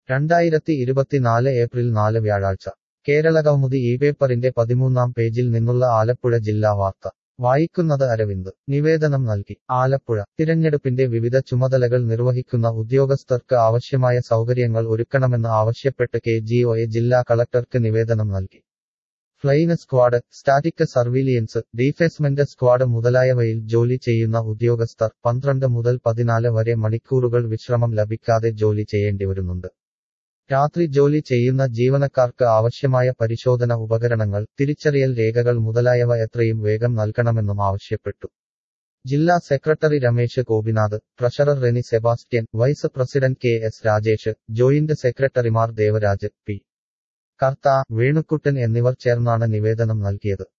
രണ്ടായിരത്തി ഇരുപത്തിനാല് ഏപ്രിൽ നാല് വ്യാഴാഴ്ച കേരളകൗമുദി ഈ പേപ്പറിന്റെ പതിമൂന്നാം പേജിൽ നിന്നുള്ള ആലപ്പുഴ ജില്ലാ വാർത്ത വായിക്കുന്നത് അരവിന്ദ് നിവേദനം നൽകി ആലപ്പുഴ തിരഞ്ഞെടുപ്പിന്റെ വിവിധ ചുമതലകൾ നിർവഹിക്കുന്ന ഉദ്യോഗസ്ഥർക്ക് ആവശ്യമായ സൗകര്യങ്ങൾ ഒരുക്കണമെന്ന് ആവശ്യപ്പെട്ട് കെ ജി ഒ എ ജില്ലാ കളക്ടർക്ക് നിവേദനം നൽകി flying squad static surveillance defacement squad മുതലായവയിൽ ജോലി ചെയ്യുന്ന ഉദ്യോഗസ്ഥർ പന്ത്രണ്ട് മുതൽ പതിനാല് വരെ മണിക്കൂറുകൾ വിശ്രമം ലഭിക്കാതെ ജോലി ചെയ്യേണ്ടി വരുന്നുണ്ട് രാത്രി ജോലി ചെയ്യുന്ന ജീവനക്കാർക്ക് ആവശ്യമായ പരിശോധന ഉപകരണങ്ങൾ തിരിച്ചറിയൽ രേഖകൾ മുതലായവ എത്രയും വേഗം നൽകണമെന്നും ആവശ്യപ്പെട്ടു ജില്ലാ secretary Ramesh Gopinath treasurer Reni Sebastian vice president K S Rajesh joint സെക്രട്ടറിമാർ ദേവരാജ് പി കർത്ത വേണുക്കുട്ടൻ എന്നിവർ ചേർന്നാണ് നിവേദനം നൽകിയത്